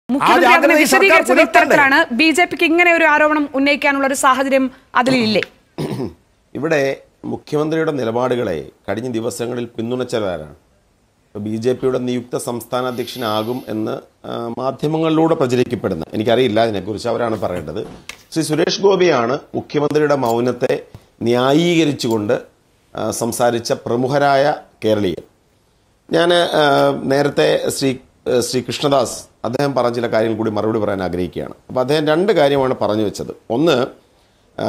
മുഖ്യമന്ത്രി ജാഗ്രത അതിനെ ഈ സർക്കാർ വിശദീകരിച്ചത് പുലർത്തണ്ടേ? ഇത്തരത്തിലാണ് ബി ജെ പിക്ക് ഇങ്ങനെ ഒരു ആരോപണം ഉന്നയിക്കാനുള്ള ഒരു സാഹചര്യം അതിലില്ലേ ഇവിടെ മുഖ്യമന്ത്രിയുടെ നിലപാടുകളെ കഴിഞ്ഞ ദിവസങ്ങളിൽ പിന്തുണച്ചവരാണ് ഇപ്പോൾ ബി ജെ പിയുടെ നിയുക്ത സംസ്ഥാന അധ്യക്ഷനാകും എന്ന് ആ, മാധ്യമങ്ങളിലൂടെ പ്രചരിക്കപ്പെടുന്ന എനിക്കറിയില്ല അതിനെക്കുറിച്ച് അവരാണ് പറയേണ്ടത് ശ്രീ സുരേഷ് ഗോപിയാണ് മുഖ്യമന്ത്രിയുടെ മൗനത്തെ ന്യായീകരിച്ചുകൊണ്ട് ആ, സംസാരിച്ച പ്രമുഖരായ കേരളീയൻ ഞാൻ നേരത്തെ ശ്രീ ആ, ശ്രീ കൃഷ്ണദാസ് അദ്ദേഹം പറഞ്ഞ ചില കാര്യങ്ങൾ കൂടി മറുപടി പറയാൻ ആഗ്രഹിക്കുകയാണ് അപ്പോൾ അദ്ദേഹം രണ്ട് കാര്യമാണ് പറഞ്ഞു വെച്ചത് ഒന്ന് ആ,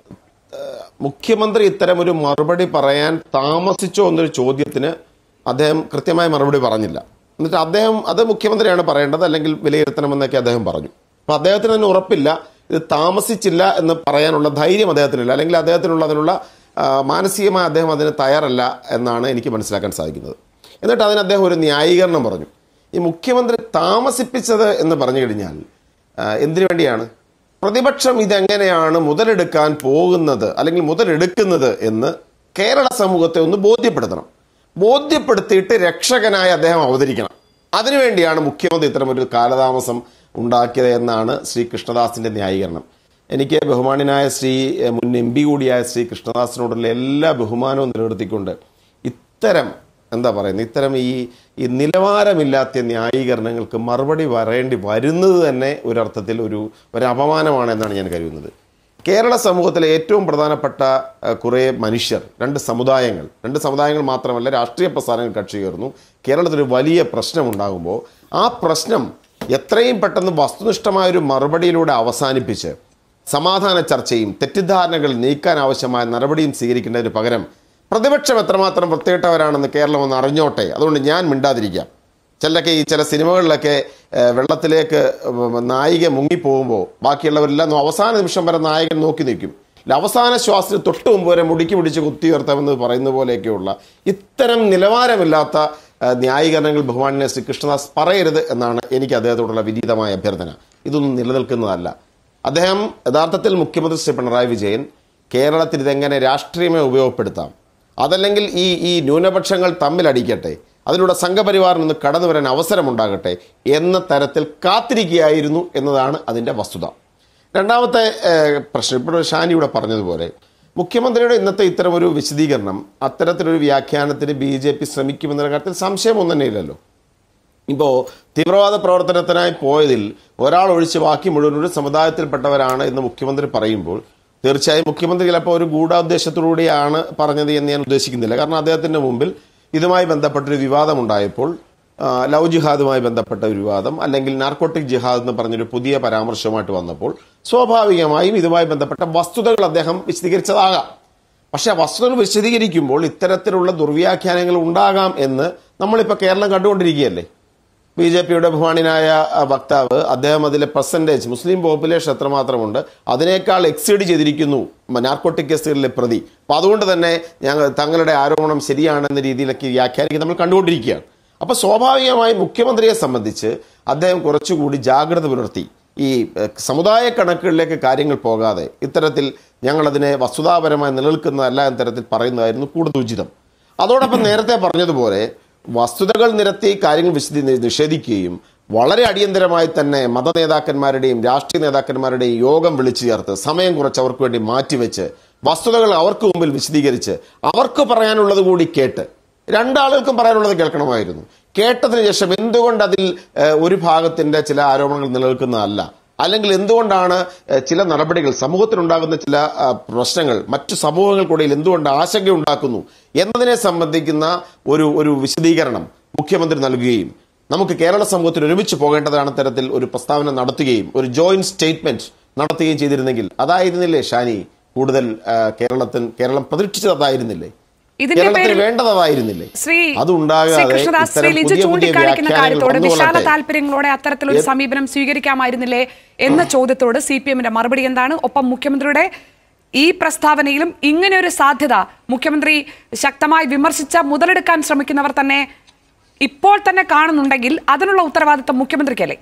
ആ, മുഖ്യമന്ത്രി ഇത്തരം ഒരു മറുപടി പറയാൻ താമസിച്ചോ എന്നൊരു ചോദ്യത്തിന് അദ്ദേഹം കൃത്യമായ മറുപടി പറഞ്ഞില്ല എന്നിട്ട് അദ്ദേഹം അത് മുഖ്യമന്ത്രിയാണ് പറയേണ്ടത് അല്ലെങ്കിൽ വിലയിരുത്തണമെന്നൊക്കെ അദ്ദേഹം പറഞ്ഞു അപ്പോൾ അദ്ദേഹത്തിന് തന്നെ ഉറപ്പില്ല ഇത് താമസിച്ചില്ല എന്ന് പറയാനുള്ള ധൈര്യം അദ്ദേഹത്തിനില്ല അല്ലെങ്കിൽ അദ്ദേഹത്തിനുള്ള അതിനുള്ള ആ, മാനസികമായി അദ്ദേഹം അതിന് തയ്യാറല്ല എന്നാണ് എനിക്ക് മനസ്സിലാക്കാൻ സാധിക്കുന്നത് എന്നിട്ട് അതിന് അദ്ദേഹം ഒരു ന്യായീകരണം പറഞ്ഞു ഈ മുഖ്യമന്ത്രി താമസിപ്പിച്ചത് എന്ന് പറഞ്ഞു കഴിഞ്ഞാൽ ആ, എന്തിനു വേണ്ടിയാണ് പ്രതിപക്ഷം ഇതെങ്ങനെയാണ് മുതലെടുക്കാൻ പോകുന്നത് അല്ലെങ്കിൽ മുതലെടുക്കുന്നത് എന്ന് കേരള സമൂഹത്തെ ഒന്ന് ബോധ്യപ്പെടുത്തണം ബോധ്യപ്പെടുത്തിയിട്ട് രക്ഷകനായി അദ്ദേഹം അവതരിക്കണം അതിനുവേണ്ടിയാണ് മുഖ്യമന്ത്രി ഇത്തരം ഒരു കാലതാമസം ഉണ്ടാക്കിയത് എന്നാണ് ശ്രീ കൃഷ്ണദാസിന്റെ ന്യായീകരണം എനിക്ക് ബഹുമാനായ ശ്രീ എ, മുൻ എം പി കൂടിയായ ശ്രീ കൃഷ്ണദാസിനോടുള്ള എല്ലാ ബഹുമാനവും നിലനിർത്തിക്കൊണ്ട് ഇത്തരം എന്താ പറയുന്നത് ഇത്തരം ഈ ഈ നിലവാരമില്ലാത്ത ന്യായീകരണങ്ങൾക്ക് മറുപടി പറയേണ്ടി വരുന്നത് തന്നെ ഒരർത്ഥത്തിൽ ഒരു ഒരു അപമാനമാണ് എന്നാണ് ഞാൻ കരുതുന്നത് കേരള സമൂഹത്തിലെ ഏറ്റവും പ്രധാനപ്പെട്ട അഹ്, കുറേ മനുഷ്യർ രണ്ട് സമുദായങ്ങൾ രണ്ട് സമുദായങ്ങൾ മാത്രമല്ല രാഷ്ട്രീയ പ്രസ്ഥാനങ്ങൾ കക്ഷി ചേർന്നു കേരളത്തിൽ വലിയ പ്രശ്നമുണ്ടാകുമ്പോൾ ആ പ്രശ്നം എത്രയും പെട്ടെന്ന് വസ്തുനിഷ്ഠമായ ഒരു മറുപടിയിലൂടെ അവസാനിപ്പിച്ച് സമാധാന ചർച്ചയും തെറ്റിദ്ധാരണകൾ നീക്കാൻ ആവശ്യമായ നടപടിയും സ്വീകരിക്കേണ്ടതിന് പകരം പ്രതിപക്ഷം എത്രമാത്രം വൃത്തികെട്ടവരാണെന്ന് കേരളം ഒന്ന് അറിഞ്ഞോട്ടെ അതുകൊണ്ട് ഞാൻ മിണ്ടാതിരിക്കാം ചിലരൊക്കെ ഈ ചില സിനിമകളിലൊക്കെ ഏഹ്, വെള്ളത്തിലേക്ക് ഉം, നായിക മുങ്ങിപ്പോകുമ്പോൾ ബാക്കിയുള്ളവരെല്ലാം ഒന്ന് അവസാന നിമിഷം വരെ നായകൻ നോക്കി നിൽക്കും ഇല്ല, അവസാന ശ്വാസത്തിന് തൊട്ട് മുമ്പ് വരെ മുടിക്ക് പിടിച്ച് കുത്തി ഉയർത്താമെന്ന് പറയുന്ന പോലെയൊക്കെയുള്ള ഇത്തരം നിലവാരമില്ലാത്ത ഏഹ്, ന്യായീകരണങ്ങൾ ബഹുമാനെ ശ്രീ കൃഷ്ണദാസ് പറയരുത് എന്നാണ് എനിക്ക് അദ്ദേഹത്തോടുള്ള വിനീതമായ അഭ്യർത്ഥന ഇതൊന്നും നിലനിൽക്കുന്നതല്ല അദ്ദേഹം യഥാർത്ഥത്തിൽ മുഖ്യമന്ത്രി ശ്രീ പിണറായി വിജയൻ കേരളത്തിൽ ഇതെങ്ങനെ രാഷ്ട്രീയമായി ഉപയോഗപ്പെടുത്താം അതല്ലെങ്കിൽ ഈ ഈ ന്യൂനപക്ഷങ്ങൾ തമ്മിലടിക്കട്ടെ അതിലൂടെ സംഘപരിവാറിൽ നിന്ന് കടന്നു വരാൻ അവസരമുണ്ടാകട്ടെ എന്ന തരത്തിൽ കാത്തിരിക്കുകയായിരുന്നു എന്നതാണ് അതിൻ്റെ വസ്തുത രണ്ടാമത്തെ ഏഹ്, പ്രശ്നം ഇപ്പോൾ ഷാനിയുടെ പറഞ്ഞതുപോലെ മുഖ്യമന്ത്രിയുടെ ഇന്നത്തെ ഇത്തരം ഒരു വിശദീകരണം അത്തരത്തിലൊരു വ്യാഖ്യാനത്തിന് ബി ജെ പി ശ്രമിക്കുമെന്ന കാര്യത്തിൽ സംശയമൊന്നും തന്നെ ഇല്ലല്ലോ ഇപ്പോൾ തീവ്രവാദ പ്രവർത്തനത്തിനായി പോയതിൽ ഒരാൾ ഒഴിച്ച് ബാക്കി മുഴുവൻ ഒരു സമുദായത്തിൽപ്പെട്ടവരാണ് എന്ന് മുഖ്യമന്ത്രി പറയുമ്പോൾ തീർച്ചയായും മുഖ്യമന്ത്രി ചിലപ്പോൾ ഒരു ഗൂഢോദ്ദേശത്തോടുകൂടിയാണ് പറഞ്ഞത് എന്ന് ഞാൻ ഉദ്ദേശിക്കുന്നില്ല കാരണം അദ്ദേഹത്തിന്റെ മുമ്പിൽ ഇതുമായി ബന്ധപ്പെട്ടൊരു വിവാദമുണ്ടായപ്പോൾ ആ, ലവ് ജിഹാദുമായി ബന്ധപ്പെട്ട ഒരു വിവാദം അല്ലെങ്കിൽ നാർക്കോട്ടിക് ജിഹാദ് എന്ന് പറഞ്ഞൊരു പുതിയ പരാമർശവുമായിട്ട് വന്നപ്പോൾ സ്വാഭാവികമായും ഇതുമായി ബന്ധപ്പെട്ട വസ്തുതകൾ അദ്ദേഹം വിശദീകരിച്ചതാകാം പക്ഷെ ആ വസ്തുതകൾ വിശദീകരിക്കുമ്പോൾ ഇത്തരത്തിലുള്ള ദുർവ്യാഖ്യാനങ്ങൾ ഉണ്ടാകാം എന്ന് നമ്മളിപ്പോൾ കേരളം കണ്ടുകൊണ്ടിരിക്കുകയല്ലേ ബി ജെ പിയുടെ ബഹുമാനായ വക്താവ് അദ്ദേഹം അതിലെ പെർസെൻറ്റേജ് മുസ്ലിം പോപ്പുലേഷൻ എത്രമാത്രമുണ്ട് അതിനേക്കാൾ എക്സീഡ് ചെയ്തിരിക്കുന്നു നാർക്കോട്ടിക് കേസുകളിലെ പ്രതി അപ്പോൾ അതുകൊണ്ട് തന്നെ ഞങ്ങൾ തങ്ങളുടെ ആരോപണം ശരിയാണെന്ന രീതിയിലൊക്കെ വ്യാഖ്യാനിക്കുന്നത് നമ്മൾ കണ്ടുകൊണ്ടിരിക്കുകയാണ് അപ്പോൾ സ്വാഭാവികമായി മുഖ്യമന്ത്രിയെ സംബന്ധിച്ച് അദ്ദേഹം കുറച്ചുകൂടി ജാഗ്രത പുലർത്തി ഈ ഏഹ്, സമുദായ കണക്കുകളിലേക്ക് കാര്യങ്ങൾ പോകാതെ ഇത്തരത്തിൽ ഞങ്ങളതിനെ വസ്തുതാപരമായി നിലനിൽക്കുന്നതല്ല എന്ന തരത്തിൽ പറയുന്നതായിരുന്നു കൂടുതൽ ഉചിതം അതോടൊപ്പം നേരത്തെ പറഞ്ഞതുപോലെ വസ്തുതകൾ നിരത്തി കാര്യങ്ങൾ വിശദീ നിഷേധിക്കുകയും വളരെ അടിയന്തരമായി തന്നെ മത നേതാക്കന്മാരുടെയും രാഷ്ട്രീയ നേതാക്കന്മാരുടെയും യോഗം വിളിച്ചു ചേർത്ത് സമയം കുറച്ച് അവർക്ക് വേണ്ടി മാറ്റിവെച്ച് വസ്തുതകൾ അവർക്ക് മുമ്പിൽ വിശദീകരിച്ച് അവർക്ക് പറയാനുള്ളത് കൂടി കേട്ട് രണ്ടാളുകൾക്കും പറയാനുള്ളത് കേൾക്കണമായിരുന്നു കേട്ടതിന് ശേഷം എന്തുകൊണ്ട് അതിൽ ഏഹ്, ഒരു ഭാഗത്തിന്റെ ചില ആരോപണങ്ങൾ നിലനിൽക്കുന്നതല്ല അല്ലെങ്കിൽ എന്തുകൊണ്ടാണ് ഏഹ്, ചില നടപടികൾ സമൂഹത്തിനുണ്ടാകുന്ന ചില ആ, പ്രശ്നങ്ങൾ മറ്റു സമൂഹങ്ങൾക്കിടയിൽ എന്തുകൊണ്ട് ആശങ്ക ഉണ്ടാക്കുന്നു എന്നതിനെ സംബന്ധിക്കുന്ന ഒരു ഒരു വിശദീകരണം മുഖ്യമന്ത്രി നൽകുകയും നമുക്ക് കേരള സമൂഹത്തിൽ ഒരുമിച്ച് പോകേണ്ടതാണ് തരത്തിൽ ഒരു പ്രസ്താവന നടത്തുകയും ഒരു ജോയിന്റ് സ്റ്റേറ്റ്മെന്റ് നടത്തുകയും ചെയ്തിരുന്നെങ്കിൽ അതായിരുന്നില്ലേ ഷാനി കൂടുതൽ ആ, കേരളത്തിൽ കേരളം പ്രതീക്ഷിച്ചത് അതായിരുന്നില്ലേ ഇതിന്റെ കേരളത്തിന് പേരിൽ വേണ്ടത് അതായിരുന്നില്ലേ ശ്രീ അതുണ്ടാകാതെ ശ്രീ കൃഷ്ണദാസ് ശ്രീ ഇത്തരം ലിജു പുതിയ പുതിയ ചൂണ്ടിക്കാണിക്കുന്ന വ്യാഖ്യാനങ്ങൾ കാര്യത്തോട് വിശാല വന്നുകൊള്ളട്ടെ. താല്പര്യങ്ങളോടെ അത്തരത്തിലൊരു ഏത്- സമീപനം സ്വീകരിക്കാമായിരുന്നില്ലേ എന്ന ചോദ്യത്തോട് സി പി എമ്മിന്റെ മറുപടി എന്താണ് ഒപ്പം മുഖ്യമന്ത്രിയുടെ ഈ പ്രസ്താവനയിലും ഇങ്ങനെ ഒരു സാധ്യത മുഖ്യമന്ത്രി ശക്തമായി വിമർശിച്ച മുതലെടുക്കാൻ ശ്രമിക്കുന്നവർ തന്നെ ഇപ്പോൾ തന്നെ കാണുന്നുണ്ടെങ്കിൽ അതിനുള്ള ഉത്തരവാദിത്തം മുഖ്യമന്ത്രിക്കല്ലേ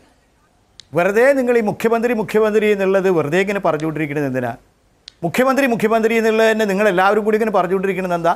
വെറുതെ നിങ്ങൾ ഈ മുഖ്യമന്ത്രി മുഖ്യമന്ത്രി എന്നുള്ളത് വെറുതെ ഇങ്ങനെ പറഞ്ഞുകൊണ്ടിരിക്കുന്നത് എന്തിനാ മുഖ്യമന്ത്രി മുഖ്യമന്ത്രി എന്നുള്ളത് തന്നെ നിങ്ങൾ എല്ലാവരും കൂടി ഇങ്ങനെ പറഞ്ഞുകൊണ്ടിരിക്കുന്നത് എന്താ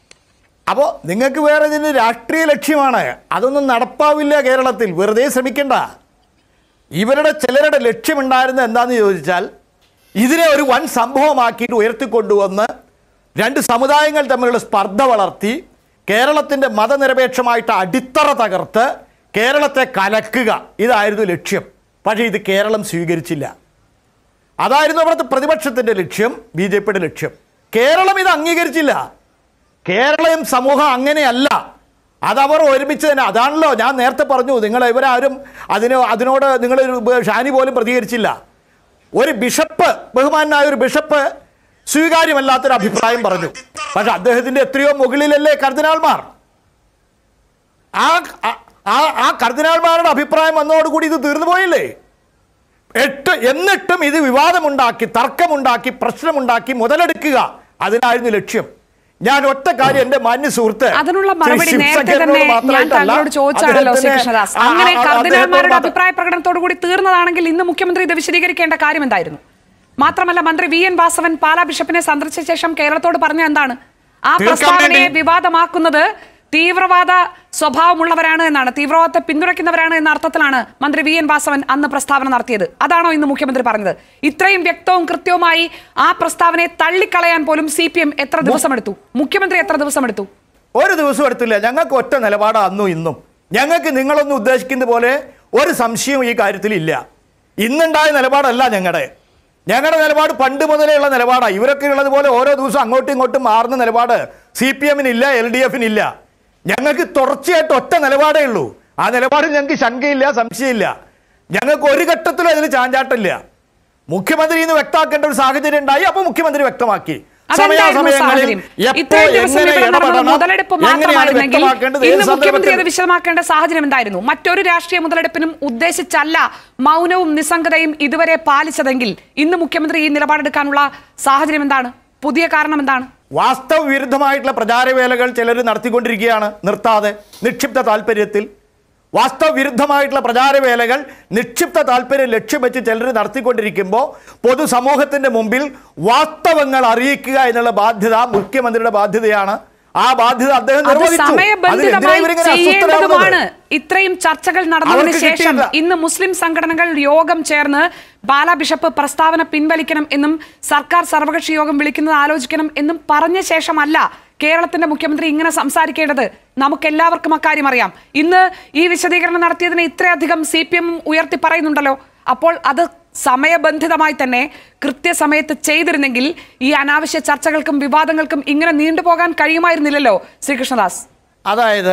അപ്പോൾ നിങ്ങൾക്ക് വേറെ ഇതിന് രാഷ്ട്രീയ ലക്ഷ്യമാണ് അതൊന്നും നടപ്പാവില്ല കേരളത്തിൽ വെറുതെ ശ്രമിക്കണ്ട ഇവരുടെ ചിലരുടെ ലക്ഷ്യമുണ്ടായിരുന്നത് എന്താണെന്ന് ചോദിച്ചാൽ ഇതിനെ ഒരു വൻ സംഭവമാക്കിയിട്ട് ഉയർത്തിക്കൊണ്ടുവന്ന് രണ്ട് സമുദായങ്ങൾ തമ്മിലുള്ള സ്പർദ്ധ വളർത്തി കേരളത്തിൻ്റെ മതനിരപേക്ഷമായിട്ട് അടിത്തറ തകർത്ത് കേരളത്തെ കലക്കുക ഇതായിരുന്നു ലക്ഷ്യം പക്ഷേ ഇത് കേരളം സ്വീകരിച്ചില്ല അതായിരുന്നു അവിടുത്തെ പ്രതിപക്ഷത്തിൻ്റെ ലക്ഷ്യം ബി ജെ പിയുടെ ലക്ഷ്യം കേരളം ഇത് അംഗീകരിച്ചില്ല കേരളം സമൂഹം അങ്ങനെയല്ല അതവർ ഒരുമിച്ച് തന്നെ അതാണല്ലോ ഞാൻ നേരത്തെ പറഞ്ഞു നിങ്ങൾ ഇവരാരും അതിന് അതിനോട് നിങ്ങൾ ഷാനി പോലും പ്രതികരിച്ചില്ല ഒരു ബിഷപ്പ് ബഹുമാനായ ഒരു ബിഷപ്പ് സ്വീകാര്യമല്ലാത്തൊരു അഭിപ്രായം പറഞ്ഞു പക്ഷെ അദ്ദേഹത്തിന്റെ എത്രയോ മുകളിലല്ലേ കർദിനാൾമാർ ആ ആ- ആ ആ കർദിനാൾമാരുടെ അഭിപ്രായം വന്നതോടുകൂടി ഇത് തീർന്നു പോയില്ലേ എട്ട് എന്നിട്ടും ഇത് വിവാദമുണ്ടാക്കി തർക്കമുണ്ടാക്കി പ്രശ്നമുണ്ടാക്കി മുതലെടുക്കുക അതിനായിരുന്നു ലക്ഷ്യം ഞാൻ ഒറ്റ കാര്യം എന്റെ മാന്യ സുഹൃത്ത് അതിനുള്ള ശ്രീ മറുപടി നേരത്തെ ശിവശങ്കരനോട് തന്നെ ഞാൻ മാത്രമായിട്ടല്ല, താങ്കളോട് ചോദിച്ചാണല്ലോ അദ്ദേഹത്തിന് ശ്രീകൃഷ്ണദാസ് ആ- ആ- അങ്ങനെ ആ- കർദിനാൾമാരുടെ അദ്ദേഹത്തോട് മാത്രം- അഭിപ്രായ പ്രകടനത്തോടു കൂടി തീർന്നതാണെങ്കിൽ ഇന്ന് മുഖ്യമന്ത്രി ഇത് വിശദീകരിക്കേണ്ട കാര്യം എന്തായിരുന്നു മാത്രമല്ല മന്ത്രി വി എൻ വാസവൻ പാലാ ബിഷപ്പിനെ സന്ദർശിച്ച ശേഷം കേരളത്തോട് പറഞ്ഞ എന്താണ് ആ തീർക്കാൻ പ്രസ്താവനയെ വേണ്ടി- വിവാദമാക്കുന്നത് തീവ്രവാദ സ്വഭാവമുള്ളവരാണ് എന്നാണ് തീവ്രവാദത്തെ പിന്തുണയ്ക്കുന്നവരാണ് എന്ന അർത്ഥത്തിലാണ് മന്ത്രി വി എൻ വാസവൻ അന്ന് പ്രസ്താവന നടത്തിയത് അതാണോ ഇന്ന് മുഖ്യമന്ത്രി പറഞ്ഞത് ഇത്രയും വ്യക്തവും കൃത്യവുമായി ആ പ്രസ്താവനയെ തള്ളിക്കളയാൻ പോലും സി പി എം എത്ര ദിവസമെടുത്തു മുഖ്യമന്ത്രി എത്ര ദിവസമെടുത്തു ഒരു ദിവസം എടുത്തില്ല ഞങ്ങൾക്ക് ഒറ്റ നിലപാട് അന്നും ഇന്നും ഞങ്ങൾക്ക് നിങ്ങളൊന്നും ഉദ്ദേശിക്കുന്ന പോലെ ഒരു സംശയവും ഈ കാര്യത്തിൽ ഇല്ല ഇന്നുണ്ടായ നിലപാടല്ല ഞങ്ങളുടെ ഞങ്ങളുടെ നിലപാട് പണ്ട് മുതലേ ഉള്ള നിലപാടാണ് ഇവരൊക്കെ ഉള്ളതുപോലെ ഓരോ ദിവസം അങ്ങോട്ടും ഇങ്ങോട്ടും മാറുന്ന നിലപാട് സി പി എമ്മിനില്ല എൽ ഡി എഫിനില്ല ഞങ്ങൾക്ക് തുടർച്ചയായിട്ട് ഒറ്റ നിലപാടേ ഉള്ളൂ ആ നിലപാടിൽ ഞങ്ങൾക്ക് ശങ്കയില്ല സംശയമില്ല ഞങ്ങൾക്ക് ഒരു ഘട്ടത്തിലും അതിൽ ചാഞ്ചാട്ടില്ല മുഖ്യമന്ത്രി എന്ന് വ്യക്തമാക്കേണ്ട ഒരു സാഹചര്യം ഉണ്ടായി അപ്പൊ മുഖ്യമന്ത്രി വ്യക്തമാക്കി അതെന്തായിരുന്നു സമയാസമയങ്ങളിൽ സാഹചര്യം എപ്പോ ഇത്രയും ദിവസം എങ്ങനെ ഇവിടെ നടന്നത് ഇടപെടണം, മുതലെടുപ്പ് എങ്ങനെയാണ് മാത്രമായിരുന്നെങ്കിൽ വ്യക്തമാക്കേണ്ടത്, ഏത് ഇന്ന് മുഖ്യമന്ത്രി അത് സന്ദർഭത്തിൽ വിശദമാക്കേണ്ട സാഹചര്യം എന്തായിരുന്നു മറ്റൊരു രാഷ്ട്രീയ മുതലെടുപ്പിനും ഉദ്ദേശിച്ചല്ല മൗനവും നിസ്സംഗതയും ഇതുവരെ പാലിച്ചതെങ്കിൽ ഇന്ന് മുഖ്യമന്ത്രി ഈ നിലപാടെടുക്കാനുള്ള സാഹചര്യം എന്താണ് പുതിയ കാരണം എന്താണ് വാസ്തവ വിരുദ്ധമായിട്ടുള്ള പ്രചാരവേലകൾ ചിലർ നടത്തിക്കൊണ്ടിരിക്കുകയാണ് നിർത്താതെ നിക്ഷിപ്ത താല്പര്യത്തിൽ വാസ്തവ വിരുദ്ധമായിട്ടുള്ള പ്രചാരവേലകൾ നിക്ഷിപ്ത താല്പര്യം ലക്ഷ്യം വെച്ച് ചിലർ നടത്തിക്കൊണ്ടിരിക്കുമ്പോൾ പൊതുസമൂഹത്തിന്റെ മുമ്പിൽ വാസ്തവങ്ങൾ അറിയിക്കുക എന്നുള്ള ബാധ്യത മുഖ്യമന്ത്രിയുടെ ബാധ്യതയാണ് ആ ബാധ്യത അദ്ദേഹം അത് നിർവഹിച്ചു അതിനെതിരെ സമയബന്ധിതമായി ഇവരിങ്ങനെ ചെയ്യേണ്ടതുമാണ് അസ്വസ്ഥരാകുന്നത് ഇത്രയും ചർച്ചകൾ നടന്നതിന് അവർക്ക് ശേഷം കിട്ടിയില്ല. ഇന്ന് മുസ്ലിം സംഘടനകൾ യോഗം ചേർന്ന് ബാല ബിഷപ്പ് പ്രസ്താവന പിൻവലിക്കണം എന്നും സർക്കാർ സർവകക്ഷി യോഗം വിളിക്കുന്നത് ആലോചിക്കണം എന്നും പറഞ്ഞ ശേഷമല്ല കേരളത്തിന്റെ മുഖ്യമന്ത്രി ഇങ്ങനെ സംസാരിക്കേണ്ടത് നമുക്കെല്ലാവർക്കും അക്കാര്യം അറിയാം ഇന്ന് ഈ വിശദീകരണം നടത്തിയതിന് ഇത്രയധികം സി പി എം ഉയർത്തി പറയുന്നുണ്ടല്ലോ അപ്പോൾ അത് സമയബന്ധിതമായി തന്നെ കൃത്യസമയത്ത് ചെയ്തിരുന്നെങ്കിൽ ഈ അനാവശ്യ ചർച്ചകൾക്കും വിവാദങ്ങൾക്കും ഇങ്ങനെ നീണ്ടുപോകാൻ കഴിയുമായിരുന്നില്ലല്ലോ ശ്രീകൃഷ്ണദാസ് അതായത്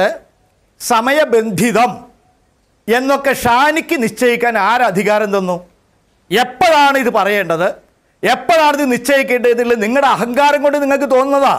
സമയബന്ധിതം എന്നൊക്കെ ഷാനിക്ക് നിശ്ചയിക്കാൻ ആരധികാരം തന്നു എപ്പോഴാണ് ഇത് പറയേണ്ടത് എപ്പോഴാണ് ഇത് നിശ്ചയിക്കേണ്ടത് എന്നുള്ളത് നിങ്ങളുടെ അഹങ്കാരം കൊണ്ട് നിങ്ങൾക്ക് തോന്നുന്നതാ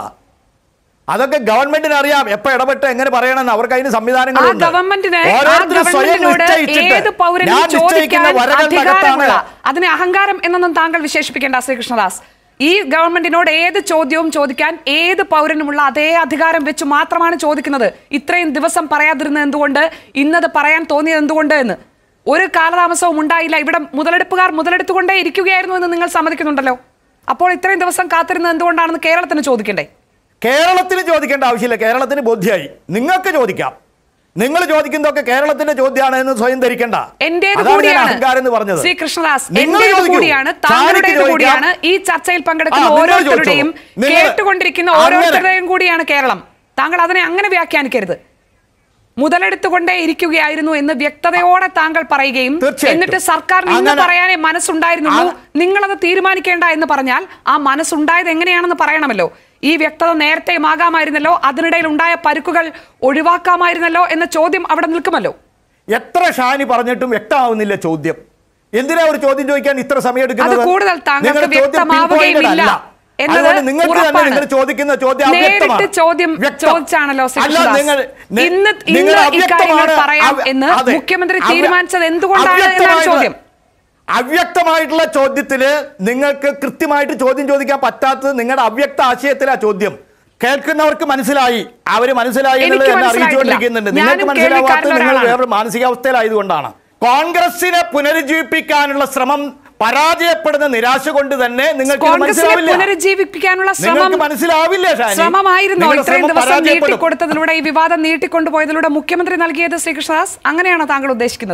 അതൊക്കെ ഗവൺമെന്റിന് അറിയാം എപ്പോ ഇടപെട്ട് എങ്ങനെ പറയണമെന്ന് അവർക്ക് അതിന് ആ സംവിധാനങ്ങളുണ്ട് ഗവൺമെന്റിന് ആ ഓരോരുത്തരും സ്വയം ഗവൺമെന്റിനോട് നിശ്ചയിച്ചിട്ട് ഏത് പൗരനും ഞാൻ നിശ്ചയിക്കുന്ന ചോദിക്കാൻ വരകൾക്കകത്താണ് അധികാരമുള്ള അതിനെ അഹങ്കാരം എന്നൊന്നും താങ്കൾ വിശേഷിപ്പിക്കേണ്ട ശ്രീകൃഷ്ണദാസ് ഈ ഗവൺമെന്റിനോട് ഏത് ചോദ്യവും ചോദിക്കാൻ ഏത് പൗരനുമുള്ള അതേ അധികാരം വെച്ച് മാത്രമാണ് ചോദിക്കുന്നത് ഇത്രയും ദിവസം പറയാതിരുന്നത് എന്തുകൊണ്ട് ഇന്നത് പറയാൻ തോന്നിയത് എന്തുകൊണ്ട് എന്ന് ഒരു കാലതാമസവും ഉണ്ടായില്ല ഇവിടെ മുതലെടുപ്പുകാർ മുതലെടുത്തുകൊണ്ടേ ഇരിക്കുകയായിരുന്നു എന്ന് നിങ്ങൾ സമ്മതിക്കുന്നുണ്ടല്ലോ അപ്പോൾ ഇത്രയും ദിവസം കാത്തിരുന്നത് എന്തുകൊണ്ടാണെന്ന് കേരളത്തിന് ചോദിക്കണ്ടേ കേരളത്തിന് ചോദിക്കേണ്ട ആവശ്യമില്ല കേരളത്തിന് ബോധ്യമായി നിങ്ങൾക്ക് ചോദിക്കാം നിങ്ങൾ ചോദിക്കുന്നതൊക്കെ കേരളത്തിന്റെ ചോദ്യമാണ് എന്ന് സ്വയം ധരിക്കണ്ട എന്റേത് അതാണ് ഞാൻ കൂടിയാണ് അഹങ്കാരം എന്ന് പറഞ്ഞത് ശ്രീ കൃഷ്ണദാസ് നിങ്ങൾ എന്റേത് ചോദിക്കൂ. കൂടിയാണ് ഷാനിക്ക് താങ്കളുടേത് ചോദിക്കാം. കൂടിയാണ് ഈ ചർച്ചയിൽ പങ്കെടുക്കുന്ന ആ, നിങ്ങൾ ഓരോരുത്തരുടെയും ചോദിച്ചോളൂ. നിങ്ങൾ- കേട്ടുകൊണ്ടിരിക്കുന്ന അങ്ങനെ- ഓരോരുത്തരുടെയും കൂടിയാണ് കേരളം താങ്കൾ അതിനെ അങ്ങനെ വ്യാഖ്യാനിക്കരുത് മുതലെടുത്തുകൊണ്ടേ ഇരിക്കുകയായിരുന്നു എന്ന് വ്യക്തതയോടെ താങ്കൾ പറയുകയും തീർച്ചയായിട്ടും. എന്നിട്ട് സർക്കാരിന് ഇന്ന് അങ്ങനെ- പറയാനേ മനസ്സുണ്ടായിരുന്നുള്ളൂ ആ- നിങ്ങളത് തീരുമാനിക്കേണ്ട എന്ന് പറഞ്ഞാൽ ആ മനസ്സുണ്ടായത് എങ്ങനെയാണെന്ന് പറയണമല്ലോ ഈ വ്യക്തത നേരത്തെയും ആകാമായിരുന്നല്ലോ അതിനിടയിൽ ഉണ്ടായ പരുക്കുകൾ ഒഴിവാക്കാമായിരുന്നല്ലോ എന്ന ചോദ്യം അവിടെ നിൽക്കുമല്ലോ എത്ര ഷാനി പറഞ്ഞിട്ടും വ്യക്തമാവുന്നില്ല ചോദ്യം എന്തിനാ ഒരു ചോദ്യം ചോദിക്കാൻ ഇത്ര സമയം എടുക്കുന്നത് അത് കൂടുതൽ താങ്കൾക്ക് നിങ്ങളുടെ ചോദ്യം വ്യക്തമാവുകയുമില്ല pinpointed അല്ല. എന്നത് അതുകൊണ്ട് നിങ്ങൾക്ക് തന്നെ ഉറപ്പാണ്. നിങ്ങൾ ചോദിക്കുന്ന ചോദ്യം നേരിട്ട് അവ്യക്തമാണ്. ചോദ്യം വ്യക്തം. ചോദിച്ചാണല്ലോ ശ്രീ അല്ല, കൃഷ്ണദാസ്. നിങ്ങൾ- നി- ഇന്ന് നിങ്ങൾ ഇന്ന് അവ്യക്തമാണ്. ഇക്കാര്യങ്ങൾ പറയാം അവ- എന്ന് അതെ. മുഖ്യമന്ത്രി അവ്യ- തീരുമാനിച്ചത് എന്തുകൊണ്ടാണ് എന്നാണ് അവ്യക്തമായിട്ടുള്ള- ചോദ്യം അവ്യക്തമായിട്ടുള്ള ചോദ്യത്തില് നിങ്ങൾക്ക് കൃത്യമായിട്ട് ചോദ്യം ചോദിക്കാൻ പറ്റാത്തത് നിങ്ങളുടെ അവ്യക്ത ആശയത്തിലാ ചോദ്യം കേൾക്കുന്നവർക്ക് മനസ്സിലായി അവര് മനസ്സിലായി എന്നുള്ളത് എനിക്ക് എന്നെ മനസ്സിലായിട്ടില്ല. അറിയിച്ചുകൊണ്ടിരിക്കുന്നുണ്ട് ഞാനും നിങ്ങൾക്ക് മനസ്സിലാവാത്തത് കേൾവിക്കാരൻ്റെ നിങ്ങൾ ഒരാളാണ്. വേറെ മാനസികാവസ്ഥയിലായതുകൊണ്ടാണ് കോൺഗ്രസിനെ പുനരുജ്ജീവിപ്പിക്കാനുള്ള ശ്രമം പരാജയപ്പെടുന്ന നിരാശ കൊണ്ട് തന്നെ നിങ്ങൾക്ക് ഇത് കോൺഗ്രസിനെ മനസ്സിലാവില്ല പുനരുജ്ജീവിപ്പിക്കാനുള്ള ശ്രമം നിങ്ങൾക്ക് മനസ്സിലാവില്ല ഷാനി ശ്രമമായിരുന്നോ നിങ്ങളുടെ ഇത്രയും ശ്രമം ദിവസം പരാജയപ്പെടും. നീട്ടിക്കൊടുത്തതിലൂടെ ഈ വിവാദം നീട്ടിക്കൊണ്ടുപോയതിലൂടെ മുഖ്യമന്ത്രി നൽകിയത് ശ്രീകൃഷ്ണദാസ് അങ്ങനെയാണോ താങ്കൾ ഉദ്ദേശിക്കുന്നത്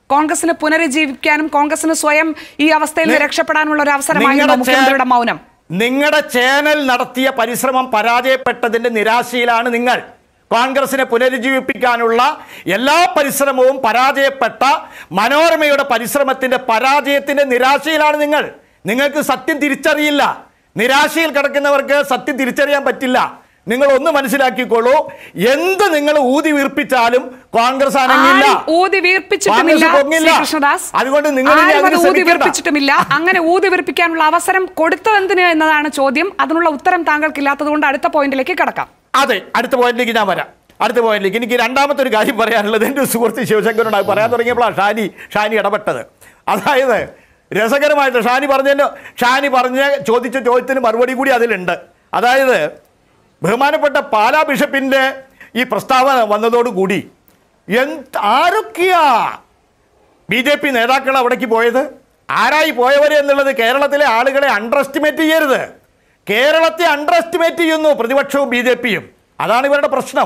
കോൺഗ്രസിന് പുനരുജ്ജീവിക്കാനും കോൺഗ്രസിന് സ്വയം ഈ അവസ്ഥയിൽ നിന്ന് നി- രക്ഷപ്പെടാനുള്ള ഒരു അവസരമായിരുന്നു നിങ്ങളുടെ ചേ- മുഖ്യമന്ത്രിയുടെ മൗനം നിങ്ങളുടെ ചാനൽ നടത്തിയ പരിശ്രമം പരാജയപ്പെട്ടതിന്റെ നിരാശയിലാണ് നിങ്ങൾ കോൺഗ്രസിനെ പുനരുജ്ജീവിപ്പിക്കാനുള്ള എല്ലാ പരിശ്രമവും പരാജയപ്പെട്ട മനോരമയുടെ പരിശ്രമത്തിന്റെ പരാജയത്തിന്റെ നിരാശയിലാണ് നിങ്ങൾ നിങ്ങൾക്ക് സത്യം തിരിച്ചറിയില്ല നിരാശയിൽ കിടക്കുന്നവർക്ക് സത്യം തിരിച്ചറിയാൻ പറ്റില്ല നിങ്ങൾ ഒന്ന് മനസ്സിലാക്കിക്കോളൂ എന്ത് നിങ്ങൾ ഊതി വീർപ്പിച്ചാലും കോൺഗ്രസ് അനങ്ങില്ല ആരും ഊതി വീർപ്പിച്ചിട്ടുമില്ല കോൺഗ്രസ് പൊങ്ങില്ല. ശ്രീ കൃഷ്ണദാസ് അതുകൊണ്ട് നിങ്ങൾ ഇനി ആരും അതിന് അത് ഊതി ശ്രമിക്കണ്ട. വീർപ്പിച്ചിട്ടുമില്ല അങ്ങനെ ഊതി വീർപ്പിക്കാനുള്ള അവസരം കൊടുത്തതെന്തിന് എന്നതാണ് ചോദ്യം അതിനുള്ള ഉത്തരം താങ്കൾക്കില്ലാത്തത് കൊണ്ട് അടുത്ത പോയിന്റിലേക്ക് കടക്കാം അതെ അടുത്ത പോയിന്റിലേക്ക് ഞാൻ വരാം അടുത്ത പോയിന്റിലേക്ക് എനിക്ക് രണ്ടാമത്തെ ഒരു കാര്യം പറയാനുള്ളത് എൻ്റെ സുഹൃത്ത് ശിവശങ്കരനോട് അത് പറയാൻ തുടങ്ങിയപ്പോഴാണ് ഷാനി ഷാനി ഇടപെട്ടത് അതായത് രസകരമായിട്ട് ഷാനി പറഞ്ഞതിന് ഷാനി പറഞ്ഞ ചോദിച്ച ചോദ്യത്തിന് മറുപടി കൂടി അതിലുണ്ട് അതായത് ബഹുമാനപ്പെട്ട പാലാ ബിഷപ്പിൻ്റെ ഈ പ്രസ്താവന വന്നതോടുകൂടി എന്ത് ആരൊക്കെയാ ബി ജെ പി നേതാക്കൾ അവിടേക്ക് പോയത് ആരായി പോയവർ എന്നുള്ളത് കേരളത്തിലെ ആളുകളെ അണ്ടർ എസ്റ്റിമേറ്റ് ചെയ്യരുത് കേരളത്തെ അണ്ടർ എസ്റ്റിമേറ്റ് ചെയ്യുന്നു പ്രതിപക്ഷവും ബി ജെ പിയും അതാണ് ഇവരുടെ പ്രശ്നം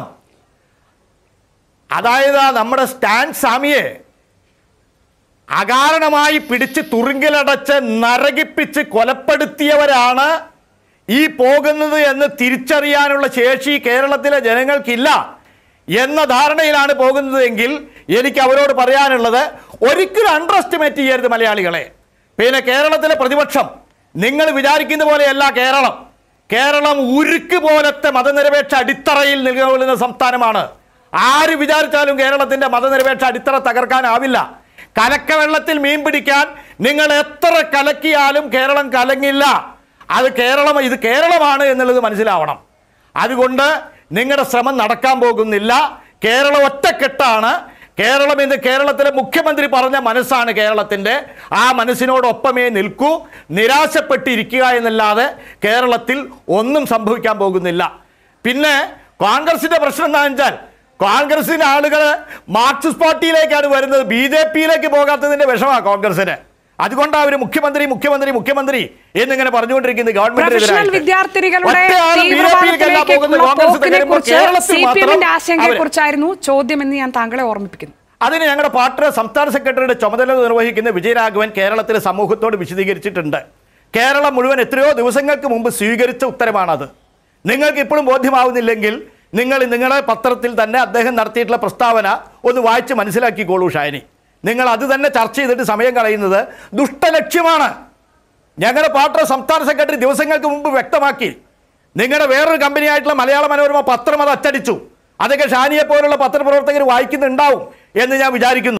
അതായത് ആ നമ്മുടെ സ്റ്റാൻ സ്വാമിയെ അകാരണമായി പിടിച്ച് തുറുങ്കിലടച്ച് നരകിപ്പിച്ച് കൊലപ്പെടുത്തിയവരാണ് ഈ പോകുന്നത് എന്ന് തിരിച്ചറിയാനുള്ള ശേഷി കേരളത്തിലെ ജനങ്ങൾക്കില്ല എന്ന ധാരണയിലാണ് പോകുന്നത് എങ്കിൽ എനിക്ക് അവരോട് പറയാനുള്ളത് ഒരിക്കലും അണ്ടർ എസ്റ്റിമേറ്റ് ചെയ്യരുത് മലയാളികളെ പിന്നെ കേരളത്തിലെ പ്രതിപക്ഷം നിങ്ങൾ വിചാരിക്കുന്ന പോലെയല്ല കേരളം കേരളം ഉരുക്ക് പോലത്തെ മതനിരപേക്ഷ അടിത്തറയിൽ നിലകൊള്ളുന്ന സംസ്ഥാനമാണ് ആര് വിചാരിച്ചാലും കേരളത്തിന്റെ മതനിരപേക്ഷ അടിത്തറ തകർക്കാനാവില്ല കലക്കവെള്ളത്തിൽ മീൻ പിടിക്കാൻ നിങ്ങൾ എത്ര കലക്കിയാലും കേരളം കലങ്ങില്ല അത് കേരളം ഇത് കേരളമാണ് എന്നുള്ളത് മനസ്സിലാവണം അതുകൊണ്ട് നിങ്ങളുടെ ശ്രമം നടക്കാൻ പോകുന്നില്ല കേരളം ഒറ്റക്കെട്ടാണ് കേരളം ഇന്ന് കേരളത്തിലെ മുഖ്യമന്ത്രി പറഞ്ഞ മനസ്സാണ് കേരളത്തിൻ്റെ ആ മനസ്സിനോടൊപ്പമേ നിൽക്കൂ നിരാശപ്പെട്ടിരിക്കുക എന്നല്ലാതെ കേരളത്തിൽ ഒന്നും സംഭവിക്കാൻ പോകുന്നില്ല പിന്നെ കോൺഗ്രസിന്റെ പ്രശ്നം എന്താണെന്ന് വെച്ചാൽ കോൺഗ്രസിന്റെ ആളുകൾ മാർക്സിസ്റ്റ് പാർട്ടിയിലേക്കാണ് വരുന്നത് ബി ജെ പിയിലേക്ക് പോകാത്തതിന്റെ വിഷമാണ് കോൺഗ്രസിന് അതുകൊണ്ടാണ് അവർ മുഖ്യമന്ത്രി മുഖ്യമന്ത്രി മുഖ്യമന്ത്രി എന്നിങ്ങനെ പറഞ്ഞുകൊണ്ടിരിക്കുന്നത് പ്രൊഫഷണൽ വിദ്യാർത്ഥിനികളുടെ തീവ്രവാദത്തിലേക്കുള്ള പോക്കിനെ കുറിച്ച് സി പി എമ്മിന്റെ ആശങ്കയെ കേരളത്തിൽ കുറിച്ചായിരുന്നു ചോദ്യം എന്ന് ഞാൻ താങ്കളെ ഓർമ്മിപ്പിക്കുന്നു അതിന് ഞങ്ങളുടെ പാർട്ടി സംസ്ഥാന സെക്രട്ടറിയുടെ ചുമതല നിർവഹിക്കുന്ന വിജയരാഘവൻ കേരളത്തിലെ സമൂഹത്തോട് വിശദീകരിച്ചിട്ടുണ്ട് കേരളം മുഴുവൻ എത്രയോ ദിവസങ്ങൾക്ക് മുമ്പ് സ്വീകരിച്ച ഉത്തരമാണത് നിങ്ങൾക്ക് ഇപ്പോഴും ബോധ്യമാവുന്നില്ലെങ്കിൽ നിങ്ങൾ നിങ്ങളുടെ പത്രത്തിൽ തന്നെ അദ്ദേഹം നടത്തിയിട്ടുള്ള പ്രസ്താവന ഒന്ന് വായിച്ച് മനസ്സിലാക്കിക്കോളൂ ഷാനി നിങ്ങൾ അത് തന്നെ ചർച്ച ചെയ്തിട്ട് സമയം കളയുന്നത് ദുഷ്ടലക്ഷ്യമാണ് ഞങ്ങളുടെ പാർട്ടിയുടെ സംസ്ഥാന സെക്രട്ടറി ദിവസങ്ങൾക്ക് മുമ്പ് വ്യക്തമാക്കി നിങ്ങളുടെ വേറൊരു കമ്പനിയായിട്ടുള്ള മലയാള മനോരമ പത്രം അത് അച്ചടിച്ചു അതൊക്കെ ഷാനിയെ പോലുള്ള പത്രപ്രവർത്തകർ വായിക്കുന്നുണ്ടാവും എന്ന് ഞാൻ വിചാരിക്കുന്നു